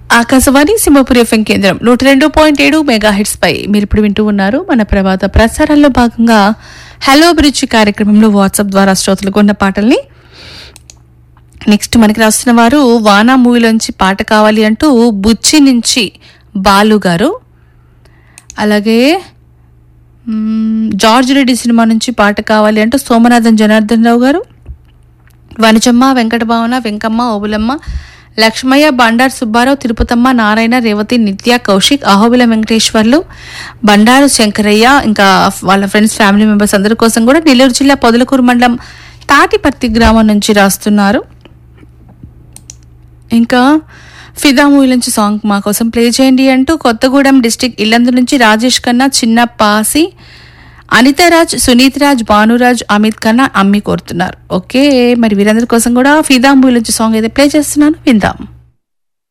Akashvani Simhapuri FM కేంద్రం నూట రెండు పాయింట్ ఏడు మెగా హిట్స్ పై మీరు ఇప్పుడు వింటూ ఉన్నారు మన ప్రభాత ప్రసారాల్లో భాగంగా హలో బ్రిడ్జ్ కార్యక్రమంలో వాట్సాప్ ద్వారా శ్రోతలకు ఉన్న పాటల్ని నెక్స్ట్ మనకి రాస్తున్న వారు వానా మూవీలోంచి పాట కావాలి అంటూ బుచ్చి నుంచి బాలు గారు అలాగే మ్మ్, జార్జ్ రెడ్డి సినిమా నుంచి పాట కావాలి అంటూ సోమనాథన్ జనార్దన్ రావు గారు వనిజమ్మ వెంకటభావన వెంకమ్మ ఓబులమ్మ లక్ష్మయ్య బండారు సుబ్బారావు తిరుపతమ్మ నారాయణ రేవతి నిత్య కౌశిక్ అహోబిల వెంకటేశ్వర్లు బండారు శంకరయ్య ఇంకా వాళ్ళ ఫ్రెండ్స్ ఫ్యామిలీ మెంబర్స్ అందరి కోసం కూడా నెల్లూరు జిల్లా పొదలకూరు మండలం తాటిపర్తి గ్రామం నుంచి రాస్తున్నారు ఇంకా ఫిదా మూవీ నుంచి సాంగ్ మా కోసం ప్లే చేయండి అంటూ కొత్తగూడెం డిస్టిక్ ఇల్లందు నుంచి రాజేష్ ఖన్నా చిన్న పాసి అనితారాజ్ సునీత్ రాజ్ భానురాజ్ అమిత్ ఖన్నా అమ్మి కోరుతున్నారు ఓకే మరి వీరందరి కోసం కూడా ఫిదా మూవీ నుంచి సాంగ్ అయితే ప్లే చేస్తున్నాను విందాం